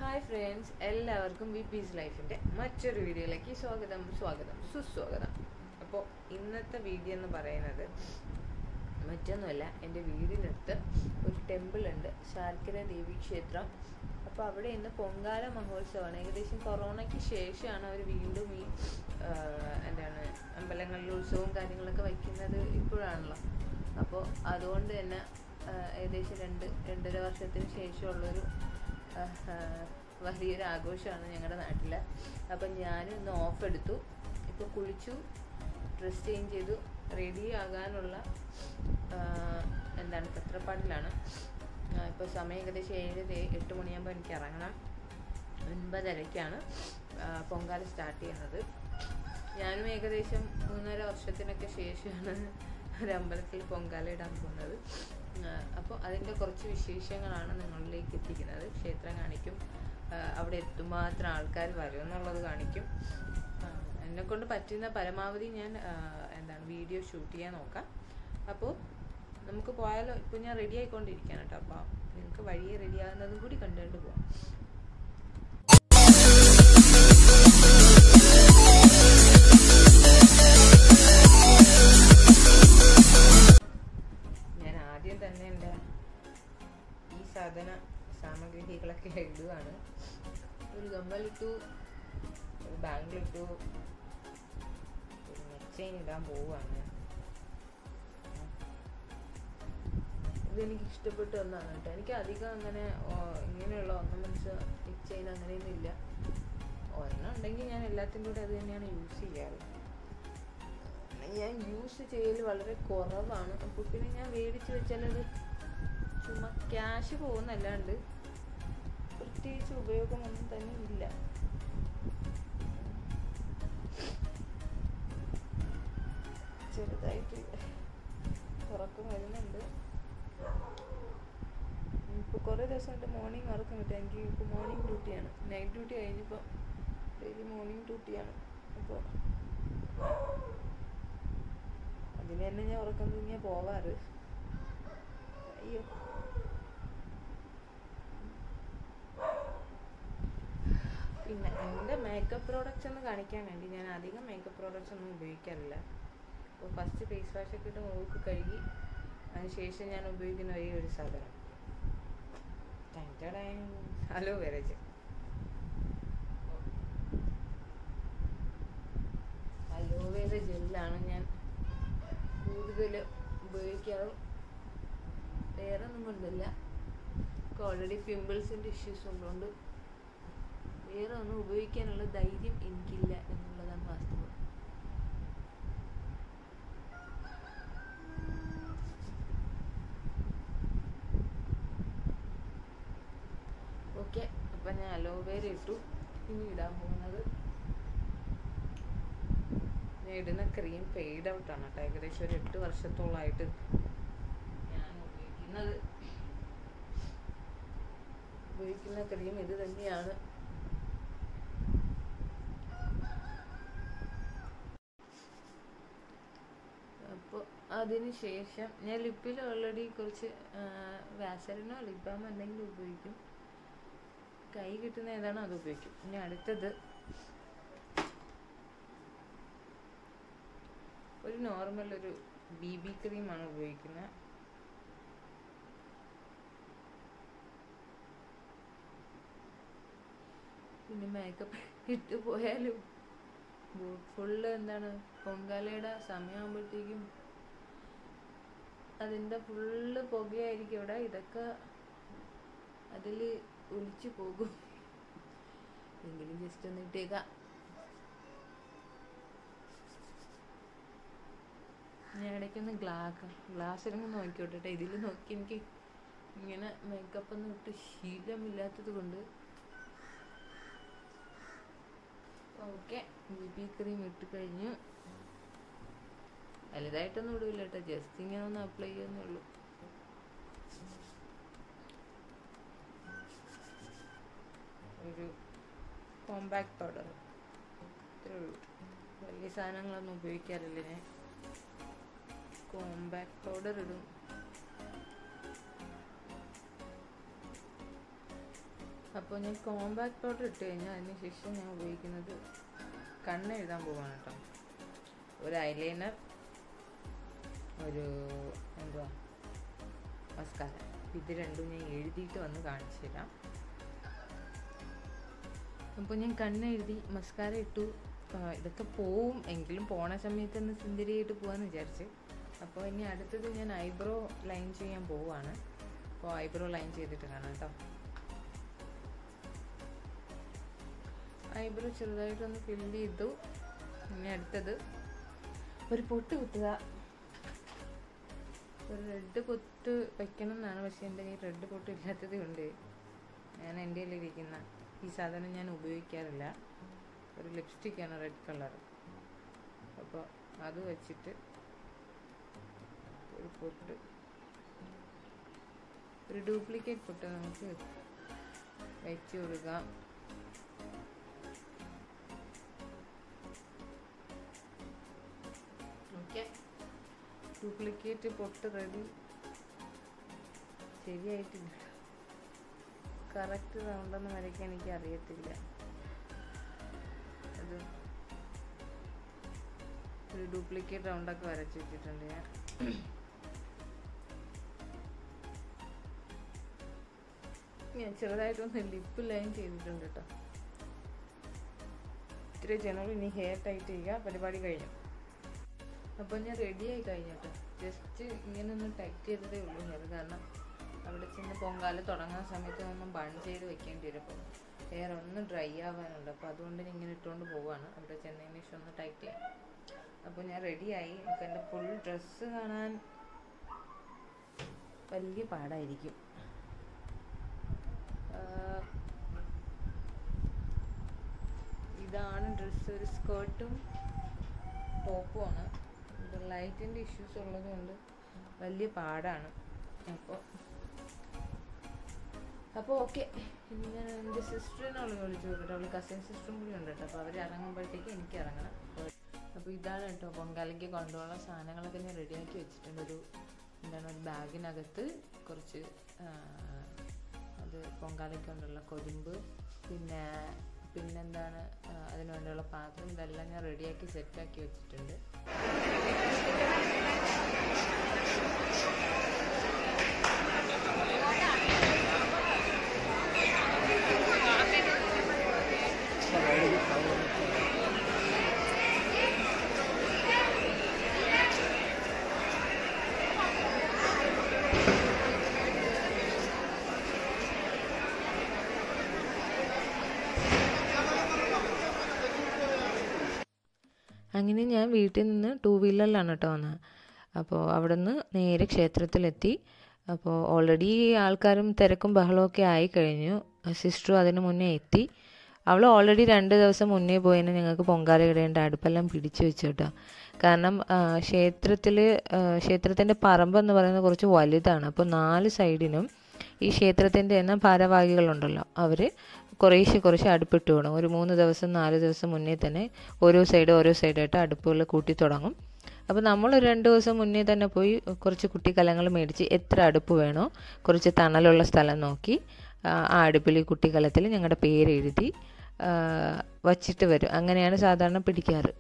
hi friends എല്ലാവർക്കും we peace ലൈഫിൻ്റെ മറ്റൊരു വീഡിയോയിലേക്ക് സ്വാഗതം സ്വാഗതം സുസ്വാഗതം അപ്പോൾ ഇന്നത്തെ വീഡിയോ എന്ന് പറയുന്നത് മറ്റൊന്നുമല്ല എൻ്റെ വീടിനടുത്ത് ഒരു ടെമ്പിൾ ഉണ്ട് ശാർക്കര ദേവി ക്ഷേത്രം അപ്പോൾ അവിടെ ഇന്ന് പൊങ്കാല മഹോത്സവമാണ് ഏകദേശം കൊറോണയ്ക്ക് ശേഷമാണ് അവർ വീണ്ടും ഈ ആ, എന്താണ് അമ്പലങ്ങളിൽ ഉത്സവവും കാര്യങ്ങളൊക്കെ വയ്ക്കുന്നത് ഇപ്പോഴാണല്ലോ അപ്പോൾ അതുകൊണ്ട് തന്നെ ആ, ഏകദേശം രണ്ട് രണ്ടര വർഷത്തിന് ശേഷമുള്ളൊരു ആ, ആ, വലിയൊരു ആഘോഷമാണ് ഞങ്ങളുടെ നാട്ടിൽ അപ്പം ഞാനും ഇന്ന് ഓഫ് എടുത്തു ഇപ്പോൾ കുളിച്ചു ഡ്രസ് ചേഞ്ച് ചെയ്തു റെഡി ആകാനുള്ള ആ, എന്താണ് പത്രപ്പാടിലാണ് ഇപ്പോൾ സമയം ഏകദേശം ഏഴര എട്ട് മണിയാകുമ്പോൾ എനിക്ക് ഇറങ്ങണം ഒൻപതരയ്ക്കാണ് ആ, പൊങ്കാല സ്റ്റാർട്ട് ചെയ്യുന്നത് ഞാനും ഏകദേശം മൂന്നര വർഷത്തിനൊക്കെ ശേഷമാണ് ഒരു അമ്പലത്തിൽ പൊങ്കാല ഇടാൻ പോകുന്നത് അപ്പോൾ അതിൻ്റെ കുറച്ച് വിശേഷങ്ങളാണ് നിങ്ങളിലേക്ക് എത്തിക്കുന്നത് ക്ഷേത്രം കാണിക്കും ആ, അവിടെ എത്തുമാത്രം ആൾക്കാർ വരും എന്നുള്ളത് കാണിക്കും എന്നെ കൊണ്ട് പറ്റുന്ന പരമാവധി ഞാൻ ആ, എന്താണ് വീഡിയോ ഷൂട്ട് ചെയ്യാൻ നോക്കാം അപ്പോൾ നമുക്ക് പോയാലോ ഇപ്പോൾ ഞാൻ റെഡി ആയിക്കൊണ്ടിരിക്കുകയാണ് കേട്ടോ അപ്പോൾ നിങ്ങൾക്ക് വഴിയെ റെഡി ആകുന്നതും കൂടി കണ്ടുകൊണ്ട് പോവാം ഞാൻ ആദ്യം തന്നെ എൻ്റെ ഈ സാധന സാമഗ്രികളൊക്കെ ഇടുകയാണ് ഒരു കമ്മലിട്ടു ഒരു ബാങ്കിലിട്ടു ഒരു നെച്ചൈൻ ഇടാൻ പോവുകയാണ് ഇതെനിക്ക് ഇഷ്ടപ്പെട്ട ഒന്നാണ് കേട്ടോ എനിക്ക് അധികം അങ്ങനെ ഓ, ഇങ്ങനെയുള്ള ഓർണമെന്റ്സ് നെച്ചൈൻ അങ്ങനെയൊന്നും ഇല്ല ഒരെണ്ണം ഉണ്ടെങ്കിൽ ഞാൻ എല്ലാത്തിൻ്റെ കൂടെ അത് തന്നെയാണ് യൂസ് ചെയ്യാറ് ഞാൻ യൂസ് ചെയ്യൽ വളരെ കുറവാണ് അപ്പോൾ പിന്നെ ഞാൻ മേടിച്ച് വെച്ചാലത് ചുമ്മാ ക്യാഷ് പോകുന്നല്ലാണ്ട് പ്രത്യേകിച്ച് ഉപയോഗമൊന്നും തന്നെ ഇല്ല ചെറുതായിട്ട് ഉറക്കം വരുന്നുണ്ട് ഇപ്പോൾ കുറേ ദിവസമായിട്ട് മോർണിംഗ് ഉറക്കം കിട്ടും എനിക്ക് ഇപ്പോൾ മോർണിംഗ് ഡ്യൂട്ടിയാണ് നൈറ്റ് ഡ്യൂട്ടി കഴിഞ്ഞപ്പോൾ ഡെയിലി മോർണിംഗ് ഡ്യൂട്ടിയാണ് അപ്പോൾ അതിന് തന്നെ ഞാൻ ഉറക്കം തൂങ്ങിയാ പോവാറ് അയ്യോ പിന്നെ എൻ്റെ മേക്കപ്പ് പ്രോഡക്റ്റ്സ് ഒന്ന് കാണിക്കാൻ വേണ്ടി ഞാൻ അധികം മേക്കപ്പ് പ്രോഡക്റ്റ്സ് ഒന്നും ഉപയോഗിക്കാറില്ല അപ്പോൾ ഫസ്റ്റ് ഫേസ് വാഷ് ഒക്കെ ഇട്ട് മുഖത്ത് കഴുകി അതിനുശേഷം ഞാൻ ഉപയോഗിക്കുന്ന ഒരേ ഒരു സാധനം അലോവേര ജെൽ അലോവേര ജെല്ലാണ് ഞാൻ കൂടുതൽ ഉപയോഗിക്കാറ് വേറെ ഒന്നും കൊണ്ടല്ല ഓൾറെഡി പിമ്പിൾസിൻ്റെ ഇഷ്യൂസ് ഉള്ളതുകൊണ്ട് വേറെ ഒന്നും ഉപയോഗിക്കാനുള്ള ധൈര്യം എനിക്കില്ല എന്നുള്ളതാണ് വാസ്തവം ഓക്കെ അപ്പം ഞാൻ അലോവേര ഇട്ടു ഇനി ഇടാൻ പോകുന്നത് ഞാൻ ഇടുന്ന ക്രീം ഫെയ്ഡ് ഔട്ടാണ് കേട്ടോ ഏകദേശം ഒരു എട്ട് വർഷത്തോളമായിട്ട് ഞാൻ ഉപയോഗിക്കുന്നത് ഉപയോഗിക്കുന്ന ക്രീം ഇത് തന്നെയാണ് അപ്പോൾ അതിന് ശേഷം ഞാൻ ലിപ്പിൽ ഓൾറെഡി കുറച്ച് വാസലിനോ ലിപ്പാമോ എന്തെങ്കിലും ഉപയോഗിക്കും കൈ കിട്ടുന്ന ഏതാണോ അത് ഉപയോഗിക്കും ഇനി അടുത്തത് ഒരു നോർമൽ ഒരു ബി ബി ക്രീമാണ് ഉപയോഗിക്കുന്നത് പിന്നെ മേക്കപ്പ് ഇട്ട് പോയാലും ഫുള്ള് എന്താണ് പൊങ്കാലയുടെ സമയമാകുമ്പോഴത്തേക്കും അതിൻ്റെ ഫുള്ള് പുകയായിരിക്കും ഇവിടെ ഇതൊക്കെ അതിൽ ഒലിച്ചു പോകും എങ്കിലും ജസ്റ്റ് ഒന്ന് ഇട്ടേക്കാം ഞാൻ ഇടയ്ക്കൊന്ന് ഗ്ലാസ് ഗ്ലാസ്സിലൊന്ന് നോക്കിയോട്ടെ ഇതിൽ നോക്കി എനിക്ക് ഇങ്ങനെ മേക്കപ്പ് ഒന്നും ഇട്ട് ശീലമില്ലാത്തത് കൊണ്ട് ഓക്കെ ബി ബി ക്രീം ഇട്ട് കഴിഞ്ഞു വലുതായിട്ടൊന്നും ഇടില്ല കേട്ടോ ജസ്റ്റ് ഇങ്ങനെ ഒന്ന് അപ്ലൈ ചെയ്യുന്നേ ഉള്ളൂ ഒരു കോമ്പാക്ട് പൗഡർ ഇത്രേ ഉള്ളൂ വലിയ സാധനങ്ങളൊന്നും ഉപയോഗിക്കാറില്ല ഞാൻ കോമ്പാക്ട് പൗഡർ ഇടും അപ്പോൾ ഞാൻ കോമ്പാക്ട് പൗഡർ ഇട്ട് കഴിഞ്ഞാൽ അതിന് ശേഷം ഞാൻ ഉപയോഗിക്കുന്നത് കണ്ണ് എഴുതാൻ പോവാണ് കേട്ടോ ഒരു ഐലൈനർ ഒരു എന്തുവാ മസ്കാര ഇത് രണ്ടും ഞാൻ എഴുതിയിട്ട് വന്ന് കാണിച്ചു തരാം അപ്പോൾ ഞാൻ കണ്ണ് എഴുതി മസ്കാര ഇട്ടു ആ, ഇതൊക്കെ പോവും എങ്കിലും പോണ സമയത്ത് ഒന്ന് സുന്ദരിയായിട്ട് പോകാമെന്ന് വിചാരിച്ച് അപ്പോൾ ഇനി അടുത്തത് ഞാൻ ഐബ്രോ ലൈൻ ചെയ്യാൻ പോവാണ് അപ്പോൾ ഐബ്രോ ലൈൻ ചെയ്തിട്ട് കാണാം കേട്ടോ ഐബ്രോ ചെറുതായിട്ടൊന്ന് ഫില്ല് ചെയ്തു ഇനി അടുത്തത് ഒരു പൊട്ട് കുത്തുക ഒരു റെഡ് പൊട്ട് വെക്കണം എന്നാണ് പക്ഷെ എൻ്റെ കയ്യിൽ റെഡ് പൊട്ട് ഇല്ലാത്തത് കൊണ്ട് ഞാൻ എൻ്റെ ഇരിക്കുന്ന ഈ സാധനം ഞാൻ ഉപയോഗിക്കാറില്ല ഒരു ലിപ്സ്റ്റിക്കാണ് റെഡ് കളർ അപ്പോൾ അത് വെച്ചിട്ട് ഒരു പൊട്ട് ഒരു ഡ്യൂപ്ലിക്കേറ്റ് പൊട്ട് നമുക്ക് വെച്ച് കൊടുക്കാം ഓക്കെ ഡ്യൂപ്ലിക്കേറ്റ് പൊട്ട് റെഡി ശരിയായിട്ടില്ല കറക്റ്റ് റൗണ്ടൊന്നും വരയ്ക്കാൻ എനിക്ക് അറിയത്തില്ല അത് ഒരു ഡ്യൂപ്ലിക്കേറ്റ് റൗണ്ടൊക്കെ വരച്ച് വെച്ചിട്ടുണ്ട് ഞാൻ ഞാൻ ചെറുതായിട്ടൊന്ന് ലിപ്പ് ലൈൻ ചെയ്തിട്ടുണ്ട് കേട്ടോ ഇത്തിരി ജനറൽ ഇനി ഹെയർ ടൈറ്റ് ചെയ്യുക പരിപാടി കഴിഞ്ഞു അപ്പോൾ ഞാൻ റെഡിയായി കഴിഞ്ഞിട്ട് ജസ്റ്റ് ഇങ്ങനെ ഒന്ന് ടൈറ്റ് ചെയ്തതേ ഉള്ളൂ ഹെയർ കാരണം അവിടെ ചെന്ന് പൊങ്കാല തുടങ്ങുന്ന സമയത്ത് ഒന്നും ബൺ ചെയ്ത് വെക്കേണ്ടി വരും അപ്പോൾ ഹെയർ ഒന്ന് ഡ്രൈ ആവാനുണ്ട് അപ്പോൾ അതുകൊണ്ട് ഞാൻ ഇങ്ങനെ ഇട്ടുകൊണ്ട് പോവാണ് അവിടെ ചെന്നതിന് ശേഷം ഒന്ന് ടൈറ്റ് ചെയ്യാം അപ്പോൾ ഞാൻ റെഡിയായി അപ്പോൾ എൻ്റെ ഫുൾ ഡ്രസ്സ് കാണാൻ വലിയ പാടായിരിക്കും ആഹ് ഇതാണ് ഡ്രസ്സ് ഒരു സ്കേർട്ടും ടോപ്പുമാണ് ഇത് ലൈറ്റിൻ്റെ ഇഷ്യൂസ് ഉള്ളത് കൊണ്ട് വലിയ പാടാണ് അപ്പോൾ അപ്പോൾ ഓക്കെ ഇനി ഞാൻ എൻ്റെ സിസ്റ്ററിനോട് വിളിച്ചു നോക്കട്ടെ അവൾ കസിൻ സിസ്റ്ററും കൂടി ഉണ്ട് കേട്ടോ അപ്പോൾ അവർ ഇറങ്ങുമ്പോഴത്തേക്ക് എനിക്ക് ഇറങ്ങണം അപ്പോൾ ഇതാണ് കേട്ടോ പൊങ്കാലയ്ക്ക് കൊണ്ടുപോകാനുള്ള സാധനങ്ങളൊക്കെ ഞാൻ റെഡിയാക്കി വെച്ചിട്ടുണ്ട് ഒരു എന്താണ് ഒരു ബാഗിനകത്ത് കുറച്ച് ആ, അത് പൊങ്കാലയ്ക്ക് കൊണ്ടുള്ള കൊതുമ്പ് പിന്നെ പിന്നെന്താണ് ആ, അതിന് വേണ്ടിയുള്ള പാത്രം ഇതെല്ലാം ഞാൻ റെഡിയാക്കി സെറ്റാക്കി വെച്ചിട്ടുണ്ട് അങ്ങനെ ഞാൻ വീട്ടിൽ നിന്ന് ടൂ വീലറിലാണ് കേട്ടോ വന്നത് അപ്പോൾ അവിടെ നിന്ന് നേരെ ക്ഷേത്രത്തിലെത്തി അപ്പോൾ ഓൾറെഡി ആൾക്കാരും തിരക്കും ബഹളമൊക്കെ ആയി കഴിഞ്ഞു സിസ്റ്ററും അതിന് മുന്നേ എത്തി അവൾ ഓൾറെഡി രണ്ട് ദിവസം മുന്നേ പോയതിന് ഞങ്ങൾക്ക് പൊങ്കാല ഇടേണ്ട അടുപ്പെല്ലാം പിടിച്ചു വെച്ചു കേട്ടോ കാരണം ക്ഷേത്രത്തിൽ ക്ഷേത്രത്തിൻ്റെ പറമ്പെന്ന് പറയുന്നത് കുറച്ച് വലുതാണ് അപ്പോൾ നാല് സൈഡിനും ഈ ക്ഷേത്രത്തിൻ്റെ തന്നെ ഭാരവാഹികളുണ്ടല്ലോ അവർ കുറേശ്ശെ കുറേശ്ശെ അടുപ്പിട്ട് തുടങ്ങും ഒരു മൂന്ന് ദിവസം നാല് ദിവസം മുന്നേ തന്നെ ഓരോ സൈഡ് ഓരോ സൈഡായിട്ട് അടുപ്പുകൾ കൂട്ടി തുടങ്ങും അപ്പോൾ നമ്മൾ രണ്ട് ദിവസം മുന്നേ തന്നെ പോയി കുറച്ച് കുട്ടിക്കലങ്ങൾ മേടിച്ച് എത്ര അടുപ്പ് വേണോ കുറച്ച് തണലുള്ള സ്ഥലം നോക്കി ആ ആ അടുപ്പിൽ ഈ കുട്ടിക്കലത്തിൽ ഞങ്ങളുടെ പേര് എഴുതി ആ, വച്ചിട്ട് വരും അങ്ങനെയാണ് സാധാരണ പിടിക്കാറ്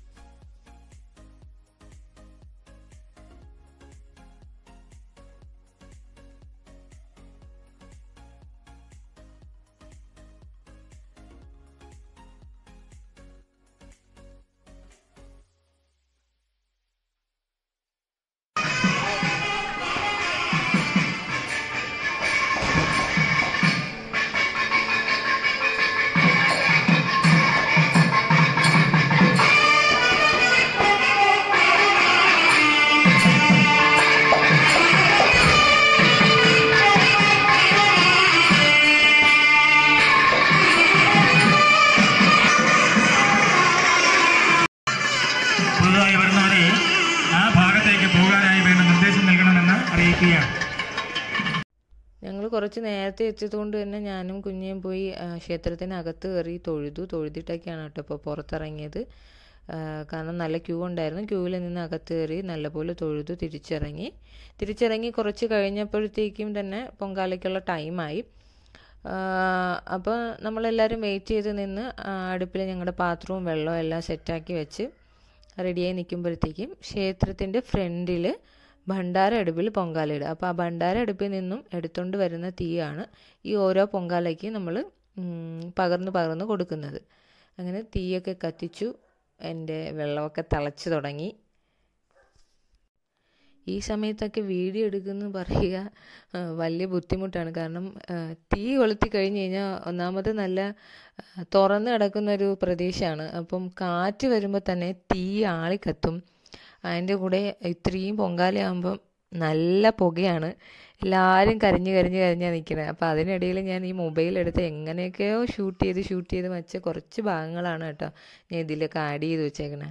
പുതുതായി വരുന്നവരെ ആ ഭാഗത്തേക്ക് പോകാനായി വേണ്ട നിർദ്ദേശം നൽകണമെന്ന് അറിയിക്കുകയാണ് ഞങ്ങൾ കുറച്ച് നേരത്തെ എത്തിയതുകൊണ്ട് തന്നെ ഞാനും കുഞ്ഞേം പോയി ആ, ക്ഷേത്രത്തിനകത്ത് കയറി തൊഴുതു തൊഴുതിട്ടൊക്കെയാണ് കേട്ടോ ഇപ്പോൾ പുറത്തിറങ്ങിയത് ആ, കാരണം നല്ല ക്യൂ ഉണ്ടായിരുന്നു ക്യൂവിൽ നിന്ന് അകത്ത് കയറി നല്ലപോലെ തൊഴുതു തിരിച്ചിറങ്ങി തിരിച്ചിറങ്ങി കുറച്ച് കഴിഞ്ഞപ്പോഴത്തേക്കും തന്നെ പൊങ്കാലയ്ക്കുള്ള ടൈമായി അപ്പോൾ നമ്മളെല്ലാവരും വെയിറ്റ് ചെയ്ത് നിന്ന് അടുപ്പിൽ ഞങ്ങളുടെ പാത്രവും വെള്ളവും എല്ലാം സെറ്റാക്കി വെച്ച് റെഡിയായി നിൽക്കുമ്പോഴത്തേക്കും ക്ഷേത്രത്തിൻ്റെ ഫ്രണ്ടിൽ ഭണ്ഡാര അടുപ്പിൽ പൊങ്കാലയിടുക അപ്പോൾ ആ ഭണ്ഡാര അടുപ്പിൽ നിന്നും എടുത്തുകൊണ്ട് വരുന്ന തീയാണ് ഈ ഓരോ പൊങ്കാലയ്ക്ക് നമ്മൾ പകർന്ന് പകർന്ന് കൊടുക്കുന്നത് അങ്ങനെ തീയൊക്കെ കത്തിച്ചു എൻ്റെ വെള്ളമൊക്കെ തിളച്ച് തുടങ്ങി ഈ സമയത്തൊക്കെ വീഡിയോ എടുക്കുന്നു പറയുക വലിയ ബുദ്ധിമുട്ടാണ് കാരണം തീ കൊളുത്തി കഴിഞ്ഞ് കഴിഞ്ഞാൽ ഒന്നാമത് നല്ല തുറന്ന് കിടക്കുന്ന ഒരു പ്രദേശമാണ് അപ്പം കാറ്റ് വരുമ്പോൾ തന്നെ തീ ആളിക്കത്തും അതിൻ്റെ കൂടെ ഇത്രയും പൊങ്കാലയാകുമ്പം നല്ല പുകയാണ് എല്ലാവരും കരഞ്ഞ് കരഞ്ഞ് കരഞ്ഞാണ് നിൽക്കുന്നത് അപ്പോൾ അതിനിടയിൽ ഞാൻ ഈ മൊബൈൽ എടുത്ത് എങ്ങനെയൊക്കെയോ ഷൂട്ട് ചെയ്ത് ഷൂട്ട് ചെയ്ത് വെച്ച കുറച്ച് ഭാഗങ്ങളാണ് കേട്ടോ ഞാൻ ഇതിലൊക്കെ ആഡ് ചെയ്ത് വെച്ചേക്കണേ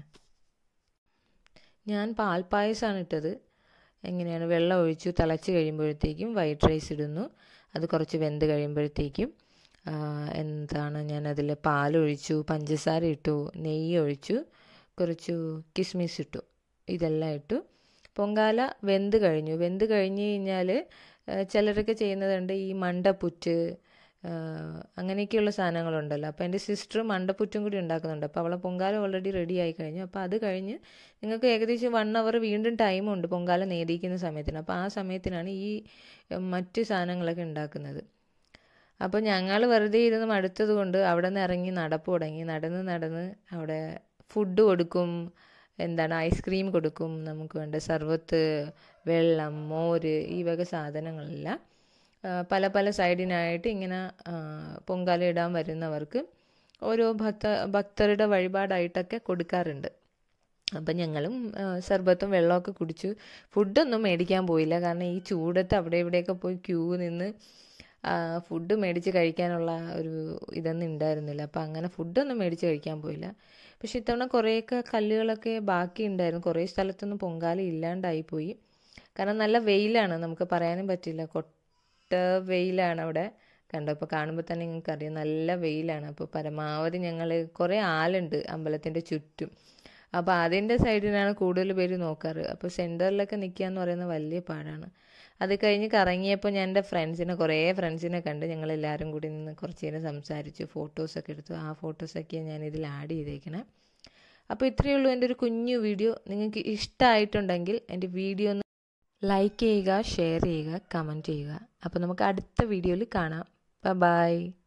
ഞാൻ പാൽപ്പായസമാണ് ഇട്ടത് എങ്ങനെയാണ് വെള്ളം ഒഴിച്ചു തിളച്ച് കഴിയുമ്പോഴത്തേക്കും വൈറ്റ് റൈസ് ഇടുന്നു അത് കുറച്ച് വെന്ത് കഴിയുമ്പോഴത്തേക്കും എന്താണ് ഞാനതിൽ പാലൊഴിച്ചു പഞ്ചസാര ഇട്ടു നെയ്യ് ഒഴിച്ചു കുറച്ചു കിസ്മിസ് ഇട്ടു ഇതെല്ലാം ഇട്ടു പൊങ്കാല വെന്ത് കഴിഞ്ഞു വെന്ത് കഴിഞ്ഞ് കഴിഞ്ഞാൽ ചിലരൊക്കെ ചെയ്യുന്നതുണ്ട് ഈ മണ്ടപ്പുറ്റ് അങ്ങനെയൊക്കെയുള്ള സാധനങ്ങളുണ്ടല്ലോ അപ്പോൾ എൻ്റെ സിസ്റ്റർ മണ്ടപ്പുറ്റും കൂടി ഉണ്ടാക്കുന്നുണ്ട് അപ്പോൾ അവളെ പൊങ്കാല ഓൾറെഡി റെഡി ആയി കഴിഞ്ഞു അപ്പോൾ അത് കഴിഞ്ഞ് നിങ്ങൾക്ക് ഏകദേശം വൺ അവർ വീണ്ടും ടൈമുണ്ട് പൊങ്കാല നേടിയിരിക്കുന്ന സമയത്തിന് അപ്പോൾ ആ സമയത്തിനാണ് ഈ മറ്റ് സാധനങ്ങളൊക്കെ ഉണ്ടാക്കുന്നത് അപ്പോൾ ഞങ്ങൾ വെറുതെ ഇരുന്ന് മടുത്തത് കൊണ്ട് അവിടെ നിന്ന് ഇറങ്ങി നടപ്പ് തുടങ്ങി നടന്ന് നടന്ന് അവിടെ ഫുഡ് കൊടുക്കും എന്താണ് ഐസ്ക്രീം കൊടുക്കും നമുക്ക് വേണ്ട സർവത്ത് വെള്ളം മോര് ഈ വക സാധനങ്ങളെല്ലാം പല പല സൈഡിനായിട്ട് ഇങ്ങനെ പൊങ്കാല ഇടാൻ വരുന്നവർക്ക് ഓരോ ഭക്ത ഭക്തരുടെ വഴിപാടായിട്ടൊക്കെ കൊടുക്കാറുണ്ട് അപ്പം ഞങ്ങളും സർബത്തും വെള്ളമൊക്കെ കുടിച്ചു ഫുഡൊന്നും മേടിക്കാൻ പോയില്ല കാരണം ഈ ചൂടത്ത് അവിടെ ഇവിടെയൊക്കെ പോയി ക്യൂ നിന്ന് ഫുഡ് മേടിച്ച് കഴിക്കാനുള്ള ഒരു ഇതൊന്നും ഉണ്ടായിരുന്നില്ല അപ്പം അങ്ങനെ ഫുഡൊന്നും മേടിച്ച് കഴിക്കാൻ പോയില്ല പക്ഷെ ഇത്തവണ കുറേയൊക്കെ കല്ലുകളൊക്കെ ബാക്കി ഉണ്ടായിരുന്നു കുറേ സ്ഥലത്തൊന്നും പൊങ്കാല ഇല്ലാണ്ടായിപ്പോയി കാരണം നല്ല വെയിലാണ് നമുക്ക് പറയാനും പറ്റില്ല കൊട്ട വെയിലാണ് അവിടെ കണ്ടോ ഇപ്പോൾ കാണുമ്പോൾ തന്നെ നിങ്ങൾക്ക് അറിയാം നല്ല വെയിലാണ് അപ്പോൾ പരമാവധി ഞങ്ങൾ കുറേ ആളുണ്ട് അമ്പലത്തിൻ്റെ ചുറ്റും അപ്പോൾ അതിൻ്റെ സൈഡിനാണ് കൂടുതൽ പേര് നോക്കാറ് അപ്പോൾ സെൻറ്ററിലൊക്കെ നിൽക്കുക എന്ന് പറയുന്നത് വലിയ പാടാണ് അത് കഴിഞ്ഞ് കറങ്ങിയപ്പോൾ ഞാൻ എൻ്റെ ഫ്രണ്ട്സിനെ കുറേ ഫ്രണ്ട്സിനെ കണ്ട് ഞങ്ങൾ എല്ലാവരും കൂടി നിന്ന് കുറച്ച് നേരം സംസാരിച്ചു ഫോട്ടോസൊക്കെ എടുത്തു ആ ഫോട്ടോസൊക്കെയാണ് ഞാൻ ഇതിൽ ആഡ് ചെയ്തേക്കണേ അപ്പോൾ ഇത്രയേ ഉള്ളൂ എൻ്റെ ഒരു കുഞ്ഞു വീഡിയോ നിങ്ങൾക്ക് ഇഷ്ടമായിട്ടുണ്ടെങ്കിൽ എൻ്റെ വീഡിയോ ഒന്ന് ലൈക്ക് ചെയ്യുക ഷെയർ ചെയ്യുക കമൻറ്റ് ചെയ്യുക അപ്പോൾ നമുക്ക് അടുത്ത വീഡിയോയിൽ കാണാം ബൈ